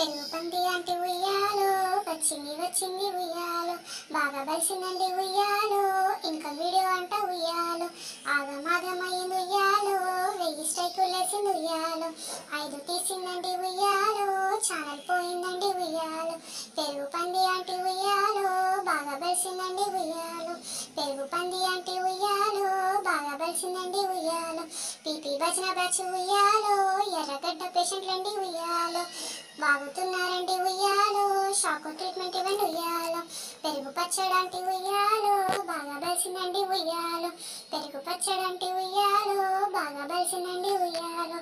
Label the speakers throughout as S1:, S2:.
S1: పెరుగు పంది అంటే ఉయ్యాలో వచ్చింది వచ్చింది ఉయ్యాలో బాగా బలిసిందండి ఉయ్యాలో ఇంకా వీడియో అంట ఉయ్యాలో ఆగమాగమైంది ఉయ్యాలో వెయ్యి స్ట్రైకులు వేసింది ఉయ్యాలో ఐదు తీసిందండి ఉయ్యాలో ఛానల్ పోయిందండి ఉయ్యాలో పెరుగు పంది అంటే ఉయ్యాలో బాగా బలిసిందండి ఉయ్యాలో పెరుగు పంది అంటే ఉయ్యాలో బాగా బలిసిందండి ఉయ్యాలో పీపీ భజన బ్యాచ్ ఉయ్యాలో ఎర్రగడ్డ పేషెంట్లండి ఉయ్యాలో బాగుతున్నారండి ఉయ్యాలో షాకు ట్రీట్మెంట్ ఇవ్వండి ఉయ్యాలో పెరుగు పచ్చడంటి ఉయ్యాలో బాగా బలిసిందండి ఉయ్యాలో పెరుగు పచ్చడంటి ఉయ్యాలో బాగా బలిసిందండి ఉయ్యాలో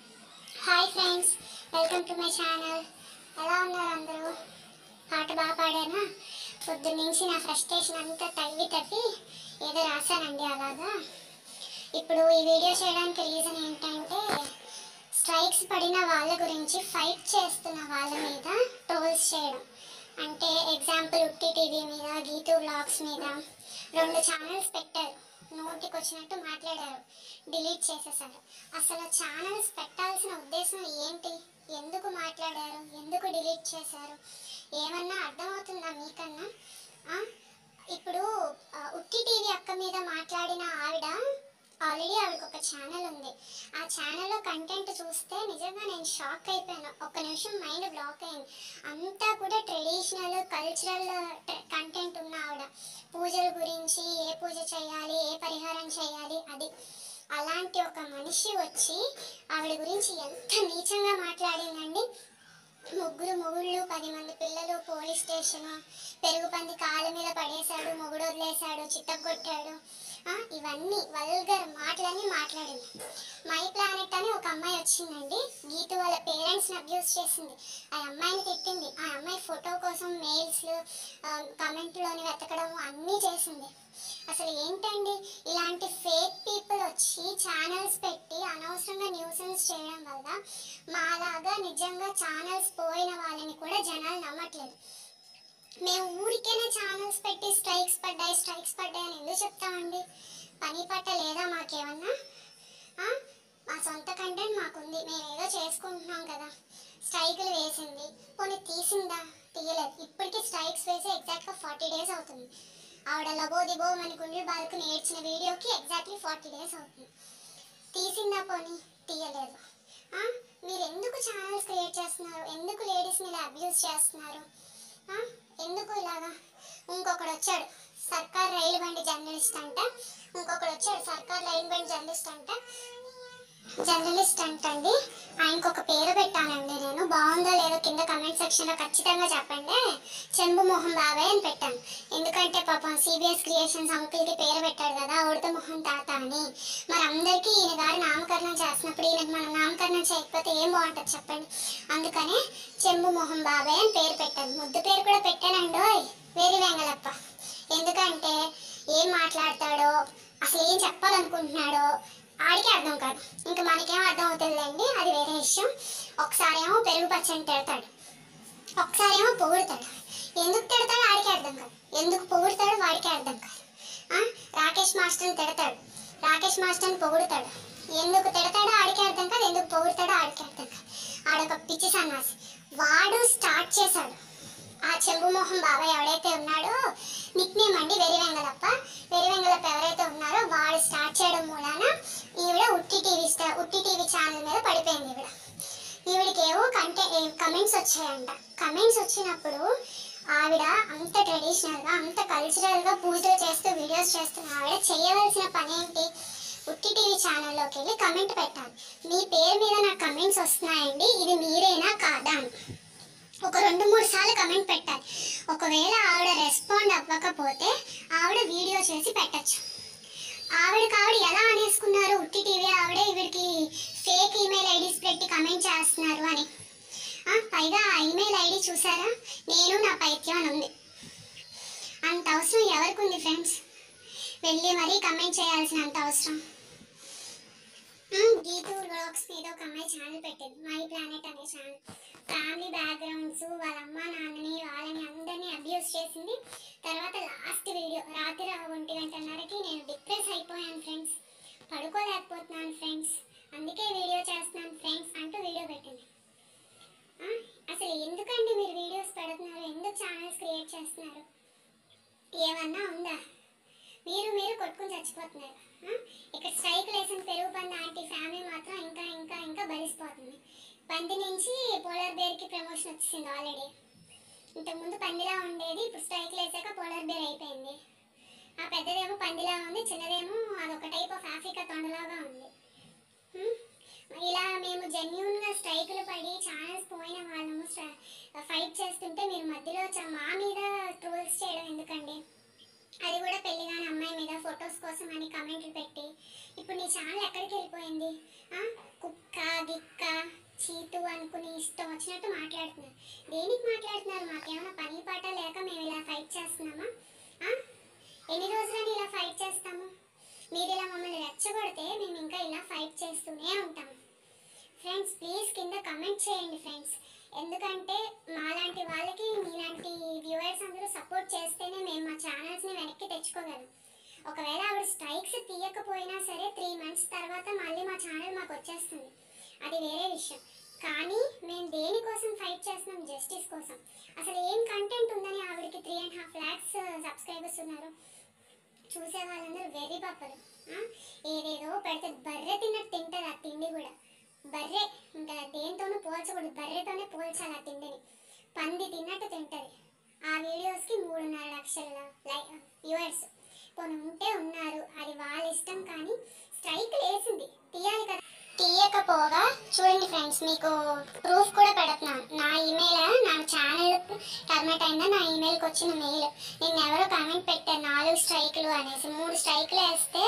S1: hi friends welcome to my channel ఎలా ఉన్నారు అందరూ పాట బాగా పాడానా పొద్దు నుంచి నా ఫ్రస్ట్రేషన్ అంతా తవ్వి తవ్వి ఏదో రాశానండి అలాగా ఇప్పుడు ఈ వీడియో చేయడానికి రీజన్ ఏంటంటే స్ట్రైక్స్ పడిన వాళ్ళ గురించి ఫైట్ చేస్తున్న వాళ్ళ మీద ట్రోల్స్ చేయడం అంటే ఎగ్జాంపుల్ ఉట్టి టీవీ మీద గీతూ వ్లాగ్స్ మీద రెండు ఛానల్స్ పెట్టారు నోటికి వచ్చినట్టు మాట్లాడారు డిలీట్ చేసేసారు అసలు ఛానల్స్ పెట్టాల్సిన ఉద్దేశం ఏంటి ఎందుకు మాట్లాడారు ఎందుకు డిలీట్ చేశారు ఏమన్నా అర్థమవుతుందా మీకన్నా ఆ? ఇప్పుడు ఆ, ఉట్టి టీవీ అక్క మీద మాట్లాడిన ఆవిడ ఆల్రెడీ ఆవిడకి ఒక ఛానల్ ఉంది ఆ ఛానల్లో కంటెంట్ చూస్తే నిజంగా నేను షాక్ అయిపోయాను ఒక్క నిమిషం మైండ్ బ్లాక్ అయింది అంతా కూడా ట్రెడిషనల్ కల్చరల్ కంటెంట్ ఉన్న ఆవిడ పూజల గురించి ఏ పూజ చేయాలి ఏ పరిహారం చేయాలి అది అలాంటి ఒక మనిషి వచ్చి ఆవిడ గురించి ఎంత నీచంగా మాట్లాడిందండి ముగ్గురు మొగుళ్ళు పది మంది పిల్లలు పోలీస్ స్టేషన్ పెరుగు పంది కాళ్ళ మీద పడేశాడు మొగుడు వదిలేశాడు చిత్తగొట్టాడు ఆ, ఇవన్నీ వల్గర్ మాటలన్నీ మాట్లాడింది మై ప్లానెట్ అని ఒక అమ్మాయి వచ్చిందండి గీత వాళ్ళ పేరెంట్స్ని అబ్యూస్ చేసింది ఆ అమ్మాయిని తిట్టింది ఆ అమ్మాయి ఫోటో కోసం మెయిల్స్ కమెంట్లోని వెతకడం అన్నీ చేసింది అసలు ఏంటండి ఇలాంటి ఫేక్ పీపుల్ వచ్చి ఛానల్స్ పెట్టి అనవసరంగా న్యూసెన్స్ చేయడం వల్ల మాలాగా నిజంగా ఛానల్స్ పోయిన వాళ్ళని కూడా జనాలు నమ్మట్లేదు మేము ఊరికేనే ఛానల్స్ పెట్టి స్ట్రైక్స్ పడ్డాయి స్ట్రైక్స్ పడ్డాయి అని ఎందుకు చెప్తామండి పని పట్ట లేదా మాకేమన్నా ఆ? మా సొంత కంటెంట్ మాకుంది మేము ఏదో చేసుకుంటున్నాం కదా స్ట్రైకులు వేసింది పోనీ తీసిందా తీయలేదు ఇప్పటికీ స్ట్రైక్స్ వేసి ఎగ్జాక్ట్గా ఫార్టీ డేస్ అవుతుంది ఆవిడ లబో దిబో మన గుండెలు బాదుకుని ఏడ్చిన వీడియోకి ఎగ్జాక్ట్లీ ఫార్టీ డేస్ అవుతుంది తీసిందా పోనీ తీయలేదు ఆ? మీరు ఎందుకు ఛానల్స్ క్రియేట్ చేస్తున్నారు ఎందుకు లేడీస్ని ఇలా అబ్యూస్ చేస్తున్నారు ఆ? ఎందుకు ఇలాగా ఇంకొకడు వచ్చాడు సర్కార్ రైలు బండి జర్నలిస్ట్ అంట ఇంకొకడు వచ్చాడు సర్కార్ రైలు బండి జర్నలిస్ట్ అంట జర్నలిస్ట్ అంటండి ఆయనకు ఒక పేరు పెట్టానండి నేను బాగుందో లేదో కింద కమెంట్ సెక్షన్లో ఖచ్చితంగా చెప్పండి చెంబు మొహం బాబాయ్ అని పెట్టాను ఎందుకంటే పాపం సిబిఎస్ క్రియేషన్స్ అంకుల్కి పేరు పెట్టాడు కదా ఉడత మొహం తాత అని మరి అందరికీ ఈయన గారి నామకరణం చేస్తున్నప్పుడు ఈయనకు మనం నామకరణం చేయకపోతే ఏం బాగుంటుంది చెప్పండి అందుకనే చెంబు మొహం బాబాయ్ అని పేరు పెట్టాను ముద్దు పేరు కూడా పెట్టానండి ఓయ్ వేరి వెంగళప్ప ఎందుకంటే ఏం మాట్లాడతాడో అసలు ఏం చెప్పాలనుకుంటున్నాడో ఆడికి అర్థం కాదు ఇంకా మనకేం అర్థం అవుతుందిలేండి అది వేరే విషయం ఒకసారి ఏమో పెరుగు పచ్చని తిడతాడు ఒకసారి ఏమో పొగుడుతాడు ఎందుకు తిడతాడో ఆడికి అర్థం కాదు ఎందుకు పొగుడుతాడో వాడికి అర్థం కాదు ఆ? రాకేష్ మాస్టర్ని తిడతాడు రాకేష్ మాస్టర్ని పొగుడుతాడు ఎందుకు తిడతాడో ఆడికి అర్థం కాదు ఎందుకు పొగుడుతాడో ఆడికి అర్థం కాదు ఆడొక పిచ్చి సన్నాసి వాడు స్టార్ట్ చేశాడు ఆ చెంబు మొహం బాబాయ్ ఎవడైతే ఉన్నాడో నిక్ నేమ్ అండి వెరి వెంగళప్ప వెరి వెంగళప్ప ఎవరైతే ఉన్నారో వాడు స్టార్ట్ చేయడం మూలాన ఈవిడ ఉట్టి టీవీ స్టా ఉట్టి టీవీ ఛానల్ మీద పడిపోయింది ఈవిడ ఈవిడికి ఏవో కంటే కమెంట్స్ వచ్చాయంట కమెంట్స్ వచ్చినప్పుడు ఆవిడ అంత ట్రెడిషనల్గా అంత కల్చరల్గా పూజలు చేస్తూ వీడియోస్ చేస్తున్న ఆవిడ చేయవలసిన పని ఏంటి ఉట్టి టీవీ ఛానల్లోకి వెళ్ళి కమెంట్ పెట్టాలి మీ పేరు మీద నాకు కమెంట్స్ వస్తున్నాయండి ఇది మీరేనా కాదా అని ఒక రెండు మూడు సార్లు కమెంట్ పెట్టాలి ఒకవేళ ఆవిడ రెస్పాండ్ అవ్వకపోతే ఆవిడ వీడియో చేసి పెట్టచ్చు ఆవిడకి ఆవిడ ఎలా అనేసుకున్నారు ఉట్టి టీవీ ఆవిడ ఈవిడికి ఫేక్ ఈమెయిల్ ఐడీస్ పెట్టి కమెంట్ చేస్తున్నారు అని ఆ, పైగా ఆ ఈమెయిల్ ఐడి చూసారా నేను నా పైత్యం అని ఉంది అంత అవసరం ఎవరికి ఉంది ఫ్రెండ్స్ వెళ్ళి మరీ కమెంట్ చేయాల్సినంత అవసరం గీతూ బ్లాగ్స్ మీద ఒక అమ్మాయి ఛానల్ పెట్టింది మై ప్లానెట్ అనే ఛానల్ ఫ్యామిలీ బ్యాక్గ్రౌండ్స్ వాళ్ళ అమ్మ నాన్నని వాళ్ళని అందరినీ అబ్యూస్ చేసింది తర్వాత లాస్ట్ వీడియో రాత్రి ఒంటి గంటన్నరకి నేను డిప్రెస్ అయిపోయాను ఫ్రెండ్స్ పడుకోలేకపోతున్నాను ఫ్రెండ్స్ అందుకే వీడియో చేస్తున్నాను ఫ్రెండ్స్ అంటూ వీడియో పెట్టింది ఆ, అసలు చచ్చిపోతున్నారు ఆ? ఇక్కడ స్ట్రైక్ లేసిన పెరుగు పంది ఆంటీ ఫ్యామిలీ మాత్రం ఇంకా ఇంకా ఇంకా బలిసిపోతుంది పంది నుంచి పోలార్ బేర్కి ప్రమోషన్ వచ్చింది ఆల్రెడీ ఇంతకుముందు పందిలా ఉండేది ఇప్పుడు స్ట్రైక్ లేసాక పోలార్ బేర్ అయిపోయింది ఆ పెద్దదేమో పందిలా ఉంది చిన్నదేమో అదొక టైప్ ఆఫ్ ఆఫ్రికా తొండలాగా ఉంది హ్మ్? ఇలా మేము జెన్యున్గా స్ట్రైకులు పడి ఛానల్స్ పోయిన వాళ్ళము ఫైట్ చేస్తుంటే మీరు మధ్యలో చ- మా మీద ట్రోల్స్ చేయడం ఎందుకండి అది కూడా పెళ్లి కాని అమ్మాయి మీద ఫొటోస్ కోసం అని కమెంట్లు పెట్టి ఇప్పుడు నీ ఛానల్ ఎక్కడికి వెళ్ళిపోయింది ఆ? కుక్క గిక్క చీతు అనుకుని ఇష్టం వచ్చినట్టు మాట్లాడుతున్నారు దేనికి మాట్లాడుతున్నారు మాకేమైనా పని పాట లేక మేము ఇలా ఫైట్ చేస్తున్నామా ఆ? ఎన్ని రోజులని ఇలా ఫైట్ చేస్తాము మీరు ఇలా మమ్మల్ని రెచ్చగొడితే మేము ఇంకా ఇలా ఫైట్ చేస్తూనే ఉంటాము ఫ్రెండ్స్ ప్లీజ్ కింద కమెంట్ చేయండి ఫ్రెండ్స్ ఎందుకంటే మాలాంటి వాళ్ళకి మీలాంటి వ్యూవర్స్ అందరూ సపోర్ట్ చేస్తేనే మేము మా ఛానల్స్ని వెనక్కి తెచ్చుకోగలం ఒకవేళ ఆవిడ స్ట్రైక్స్ తీయకపోయినా సరే త్రీ మంత్స్ తర్వాత మళ్ళీ మా ఛానల్ మాకు వచ్చేస్తుంది అది వేరే విషయం కానీ మేము దేనికోసం ఫైట్ చేస్తున్నాం జస్టిస్ కోసం అసలు ఏం కంటెంట్ ఉందని ఆవిడకి three and half lakhs subscribers ఉన్నారు చూసే వాళ్ళందరూ వెర్రి పప్పలు ఆ? ఏదేదో పెడితే బర్రె తిన్నట్టు తింటారు ఆ తిండి కూడా బర్రె ఇంకా దేంతోనూ పోల్చకూడదు బర్రెతోనే పోల్చాలి ఆ తిండిని పంది తిన్నట్టు తింటది ఆ వీడియోస్కి మూడున్నర లక్షల లై వ్యూవర్స్ కొన్ని ఉంటే ఉన్నారు అది వాళ్ళ ఇష్టం కానీ స్ట్రైక్ వేసింది తీయాలి కదా తీయకపోగా చూడండి ఫ్రెండ్స్ మీకు ప్రూఫ్ కూడా పెడుతున్నాను నా ఈమెయిల్ నా ఛానల్ టర్మినేట్ అయిందా నా ఈమెయిల్కి వచ్చిన మెయిల్ నేను ఎవరో కామెంట్ పెట్టాను నాలుగు స్ట్రైక్లు అనేసి మూడు స్ట్రైక్లు వేస్తే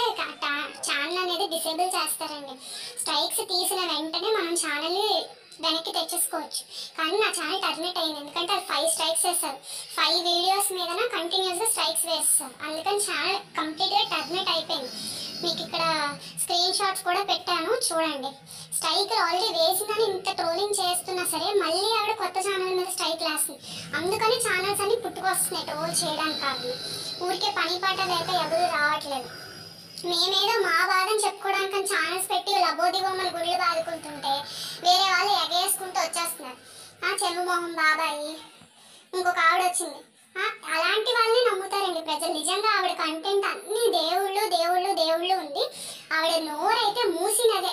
S1: ఛానల్ అనేది డిసేబుల్ చేస్తారండి స్ట్రైక్స్ తీసిన వెంటనే మనం ఛానల్ వెనక్కి తెచ్చేసుకోవచ్చు కానీ నా ఛానల్ టర్మినేట్ అయింది ఎందుకంటే అది ఫైవ్ స్ట్రైక్స్ వేస్తారు ఫైవ్ వీడియోస్ మీదన కంటిన్యూస్గా స్ట్రైక్స్ వేస్తారు అందుకని ఛానల్ కంప్లీట్గా టర్మినేట్ అయిపోయింది మీకు ఇక్కడ స్క్రీన్ షాట్స్ కూడా పెట్టాను చూడండి స్ట్రైక్ ఆల్రెడీ వేసిందని ఇంత ట్రోలింగ్ చేస్తున్నా సరే మళ్ళీ ఆవిడ కొత్త ఛానల్ మీద స్ట్రైక్ వేస్తుంది అందుకని ఛానల్స్ అన్ని పుట్టుకొస్తున్నాయి ట్రోల్ చేయడానికి కాదు ఊరికే పని పాట లేక ఎవరు రావట్లేదు మేమేదో మా బాధని చెప్పుకోవడానికి ఛానల్స్ పెట్టి లబోది బొమ్మలు గుళ్ళు బాదుకుంటుంటే వేరే వాళ్ళు ఎగేసుకుంటూ వచ్చేస్తున్నారు ఆ చెమ్ము మొహం బాబాయి ఇంకొక ఆవిడ వచ్చింది ఆ, అలాంటి వాళ్ళని నమ్ముతారండి ప్రజలు నిజంగా ఆవిడ కంటెంట్ అన్ని దేవుళ్ళు దేవుళ్ళు దేవుళ్ళు ఉంది ఆవిడ నోరైతే మూసినదే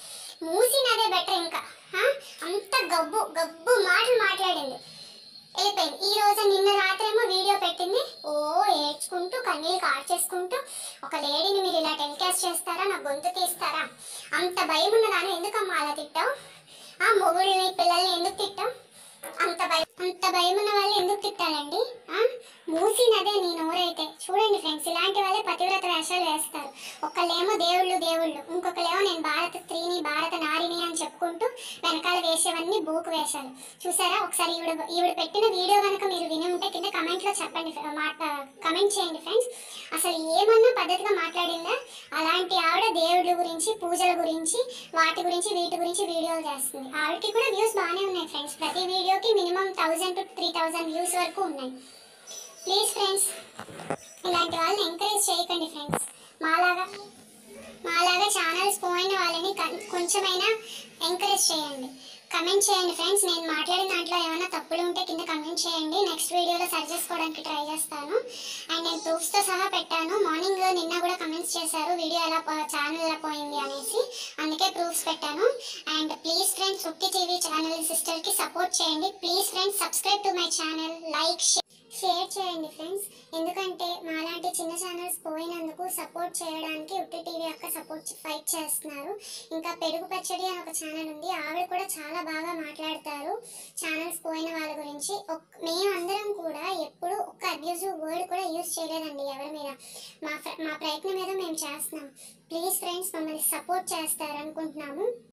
S1: మూసినదే బెటర్ ఇంకా ఆ, అంత గబ్బు గబ్బు మాటలు మాట్లాడింది వెళ్ళిపోయింది ఈ రోజు నిన్న రాత్రేమో వీడియో పెట్టింది ఓ ఏడ్చుకుంటూ కన్నీళ్ళు కార్చేసుకుంటూ ఒక లేడీని మీరు ఇలా టెలికాస్ట్ చేస్తారా నా గొంతు తీస్తారా అంత భయం ఉన్నదాన్ని ఎందుకమ్మా అలా తిట్టావు ఆ మొగుళ్ళని పిల్లల్ని ఎందుకు తిట్టావు అంత భయం అంత భయం ఉన్న వాళ్ళు ఎందుకు తిట్టాలండి ఆ? మూసినదే నీ నోరైతే చూడండి ఫ్రెండ్స్ ఇలాంటి వాళ్ళే పతివ్రత వేషాలు వేస్తారు ఒకళ్ళేమో దేవుళ్ళు దేవుళ్ళు ఇంకొకళ్ళేమో నేను భారత స్త్రీని భారత నారిని అని చెప్పుకుంటూ వెనకాల వేసేవన్నీ బూకు వేషాలు చూసారా ఒకసారి ఈవిడ ఈవిడ పెట్టిన వీడియో కనుక మీరు విని ఉంటే కింద కమెంట్లో చెప్పండి ఫ్రె- మాట కమెంట్ చేయండి ఫ్రెండ్స్ అసలు ఏమన్నా పద్ధతిగా మాట్లాడిందా అలాంటి ఆవిడ దేవుడి గురించి పూజల గురించి వాటి గురించి వీటి గురించి వీడియోలు చేస్తుంది ఆవిడకి కూడా వ్యూస్ బాగానే ఉన్నాయి ఫ్రెండ్స్ ప్రతి వీడియోకి minimum thousand two three thousand views వరకు ఉన్నాయి ప్లీజ్ ఫ్రెండ్స్ ఇలాంటి వాళ్ళని ఎంకరేజ్ చేయకండి ఫ్రెండ్స్ మాలాగా మాలాగా ఛానల్స్ పోయిన వాళ్ళని కన్- కొంచెమైనా ఎంకరేజ్ చేయండి కమెంట్ చేయండి ఫ్రెండ్స్ నేను మాట్లాడిన దాంట్లో ఏమైనా తప్పులు ఉంటే కింద కమెంట్ చేయండి నెక్స్ట్ వీడియోలో సరి చేసుకోవడానికి ట్రై చేస్తాను అండ్ నేను ప్రూఫ్స్తో సహా పెట్టాను మార్నింగ్ నిన్న కూడా కమెంట్స్ చేశారు వీడియో ఎలా ఛానల్ ఎలా పోయింది అనేసి అందుకే ప్రూఫ్స్ పెట్టాను అండ్ ప్లీజ్ ఫ్రెండ్స్ సుట్టి టీవీ ఛానల్ సిస్టర్కి సపోర్ట్ చేయండి please friends subscribe to my channel like share చేయండి ఫ్రెండ్స్ ఎందుకంటే మాలాంటి చిన్న ఛానల్స్ పోయినందుకు సపోర్ట్ చేయడానికి ఉట్టి టీవీ యొక్క సపోర్ట్ ఫైట్ చేస్తున్నారు ఇంకా పెరుగు పచ్చడి అని ఒక ఛానల్ ఉంది ఆవిడ కూడా చాలా బాగా మాట్లాడతారు ఛానల్స్ పోయిన వాళ్ళ గురించి ఒక్- మేమందరం కూడా ఎప్పుడు ఒక్క అబ్యూజివ్ వర్డ్ కూడా యూజ్ చేయలేదండి ఎవరి మీద మా ఫ్ర- మా ప్రయత్నం ఏదో మేము చేస్తున్నాం ప్లీజ్ ఫ్రెండ్స్ మమ్మల్ని సపోర్ట్ చేస్తారనుకుంటున్నాము